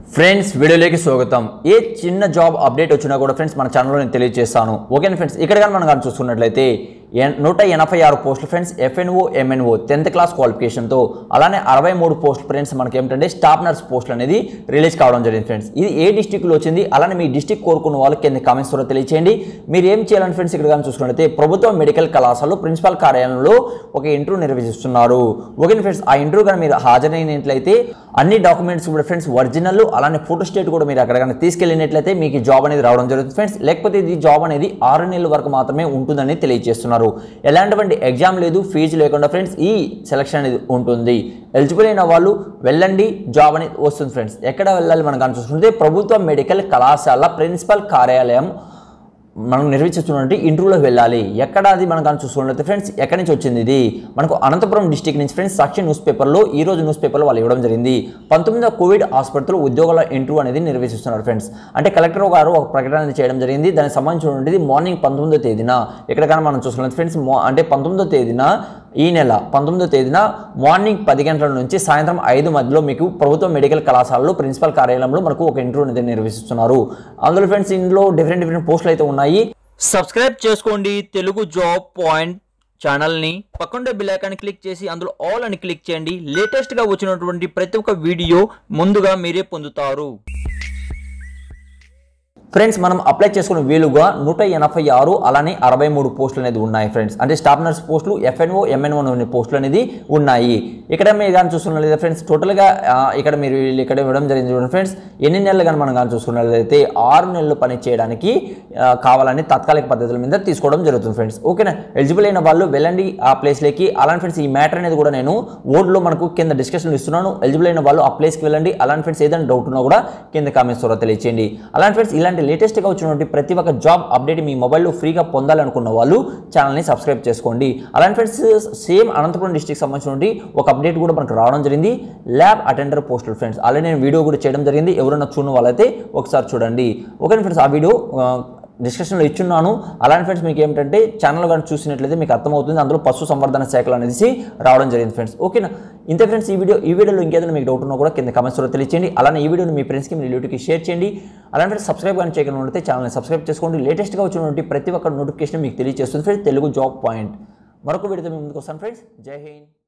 friends వీడియోలోకి స్వాగతం ఏ చిన్న జాబ్ అప్డేట్ వచ్చినా కూడా ఫ్రెండ్స్ మన ఛానల్లో నేను తెలియజేస్తాను ఓకే ఫ్రెండ్స్ ఇక్కడ కానీ మనం కానీ చూసుకున్నట్లయితే ఎన్- నూట ఎనభై ఆరు పోస్టులు friends F N O M N O tenth class క్వాలిఫికేషన్తో అలానే అరవై మూడు పోస్టులు ఫ్రెండ్స్ మనకి ఏమిటంటే స్టాఫ్ నర్స్ పోస్టులు అనేది రిలీజ్ కావడం జరిగింది ఫ్రెండ్స్ ఇది ఏ డిస్టిక్లో వచ్చింది అలానే మీ డిస్టిక్ కోరుకున్న వాళ్ళు కింద కామెంట్స్ ద్వారా తెలియచేయండి మీరు ఏం చేయాలని ఫ్రెండ్స్ ఇక్కడ కానీ చూసుకున్నట్లయితే ప్రభుత్వ మెడికల్ కళాశాలలో ప్రిన్సిపల్ కార్యాలయంలో ఒక ఇంటర్వ్యూ నిర్వహిస్తున్నారు ఓకే ఫ్రెండ్స్ ఆ ఇంటర్వ్యూ కానీ మీరు హాజరైనట్లయితే అన్ని డాక్యుమెంట్స్ కూడా ఫ్రెండ్స్ ఒరిజినల్ అలానే ఫోటో స్టేట్ కూడా మీరు అక్కడ కానీ తీసుకెళ్ళినట్లయితే మీకు ఈ జాబ్ అనేది రావడం జరుగుతుంది ఫ్రెండ్స్ లేకపోతే ఇది జాబ్ అనేది ఆరు నెలల వరకు మాత్రమే ఉంటుందని తెలియజేస్తున్నారు ఎలాంటివంటి ఎగ్జామ్ లేదు ఫీజు లేకుండా ఫ్రెండ్స్ ఈ సెలక్షన్ అనేది ఉంటుంది ఎలిజిబుల్ అయిన వాళ్ళు వెళ్ళండి జాబ్ అనేది వస్తుంది ఫ్రెండ్స్ ఎక్కడ వెళ్ళాలి మనం కానీ చూసుకుంటే ప్రభుత్వ మెడికల్ కళాశాల ప్రిన్సిపల్ కార్యాలయం మనం నిర్వహిస్తున్నటువంటి ఇంటర్వ్యూలో వెళ్ళాలి ఎక్కడ అది మనం కానీ చూసుకున్నట్లయితే ఫ్రెండ్స్ ఎక్కడి నుంచి వచ్చింది ఇది మనకు అనంతపురం డిస్టిక్ నుంచి ఫ్రెండ్స్ సాక్షి న్యూస్ పేపర్లో ఈ రోజు న్యూస్ పేపర్లో వాళ్ళు ఇవ్వడం జరిగింది పంతొమ్మిదో కోవిడ్ ఆసుపత్రిలో ఉద్యోగాల ఇంటర్వ్యూ అనేది నిర్వహిస్తున్నారు ఫ్రెండ్స్ అంటే కలెక్టర్ గారు ఒక ప్రకటన అనేది చేయడం జరిగింది దానికి సంబంధించినటువంటిది మార్నింగ్ పంతొమ్మిదో తేదీన ఇక్కడ కానీ మనం చూసుకున్నట్టు ఫ్రెండ్స్ మో- అంటే పంతొమ్మిదో తేదీన ఈ నెల పంతొమ్మిదో తేదీన మార్నింగ్ పది గంటల నుంచి సాయంత్రం ఐదు మధ్యలో మీకు ప్రభుత్వ మెడికల్ కళాశాలలో ప్రిన్సిపల్ కార్యాలయంలో మనకు ఒక ఇంటర్వ్యూ అనేది నిర్వహిస్తున్నారు అందులో ఫ్రెండ్స్ ఇందులో డిఫరెంట్ డిఫరెంట్ పోస్టులు అయితే ఉన్నాయి సబ్స్క్రైబ్ చేసుకోండి తెలుగు జాబ్ పాయింట్ ఛానల్ని పక్కన బిల్ ఐకాన్ క్లిక్ చేసి అందులో ఆల్ అని క్లిక్ చేయండి లేటెస్ట్గా వచ్చినటువంటి ప్రతి ఒక్క వీడియో ముందుగా మీరే పొందుతారు ఫ్రెండ్స్ మనం అప్లై చేసుకున్న వీలుగా నూట ఎనభై ఆరు అలానే అరవై మూడు పోస్టులు అనేది ఉన్నాయి ఫ్రెండ్స్ అంటే స్టాఫ్ నర్స్ పోస్టులు ఎఫ్ఎన్ఓ ఎంఎన్ఓ అనే పోస్టులు అనేది ఉన్నాయి ఇక్కడ మీరు కానీ చూసుకున్నట్లయితే ఫ్రెండ్స్ టోటల్గా ఆ, ఇక్కడ మీరు వీళ్ళు ఇక్కడ ఇవ్వడం జరిగింది చూడండి ఫ్రెండ్స్ ఎన్ని నెలలు కానీ మనం కానీ చూసుకున్నట్లయితే ఆరు నెలలు పని చేయడానికి ఆ, కావాలని తాత్కాలిక పద్ధతుల మీద తీసుకోవడం జరుగుతుంది ఫ్రెండ్స్ ఓకేనా ఎలిజిబుల్ అయిన వాళ్ళు వెళ్ళండి ఆ ప్లేస్లోకి అలాంటి ఫ్రెండ్స్ ఈ మ్యాటర్ అనేది కూడా నేను ఓడ్లో మనకు కింద డిస్కషన్ ఇస్తున్నాను ఎలిజిబుల్ అయిన వాళ్ళు ఆ ప్లేస్కి వెళ్ళండి అలాంటి ఫ్రెండ్స్ ఏదైనా డౌట్ ఉన్నా కూడా కింద కామెంట్స్ ద్వారా తెలియచేయండి అలాంటి ఫ్రెండ్స్ ఇలాంటి లేటెస్ట్గా వచ్చినటువంటి ప్రతి ఒక్క జాబ్ అప్డేట్ మీ మొబైల్లో ఫ్రీగా పొందాలనుకున్న వాళ్ళు ఛానల్ని సబ్స్క్రైబ్ చేసుకోండి అలాంటి ఫ్రెండ్స్ సేమ్ అనంతపురం డిస్టిక్ సంబంధించినటువంటి ఒక అప్డేట్ కూడా మనకు రావడం జరిగింది lab attender postal friends already నేను వీడియో కూడా చేయడం జరిగింది ఎవరైనా చూడని వాళ్ళైతే ఒకసారి చూడండి ఓకే ఫ్రెండ్స్ ఆ వీడియో ఆ, డిస్కషన్లో ఇచ్చున్నాను అలాంటి ఫ్రెండ్స్ మీకు ఏంటంటే ఛానల్ కానీ చూసినట్లయితే మీకు అర్థమవుతుంది అందులో పశు సంవర్ధన శాఖలు అనేది రావడం జరిగింది ఫ్రెండ్స్ ఓకేనా ఇంతే ఫ్రెండ్స్ ఈ వీడియో ఈ వీడియోలో ఇంకేదైనా మీకు డౌట్ ఉన్నా కూడా కింద కమెంట్స్ లో తెలియచేయండి అలానే ఈ వీడియోని మీ ఫ్రెండ్స్కి మీ రిలేటివ్కి షేర్ చేయండి అలాంటి ఫ్రెండ్స్ సబ్స్క్రైబ్ కానీ చేయకుండా ఉంటే ఛానల్ని సబ్స్క్రైబ్ చేసుకోండి లేటెస్ట్గా వచ్చినటువంటి ప్రతి ఒక్క నోటిఫికేషన్ మీకు తెలియజేస్తుంది ఫ్రెండ్స్ తెలుగు జాబ్ పాయింట్ మరొక వీడియోతో మీ ముందుకు వస్తాను ఫ్రెండ్స్ జై హింద్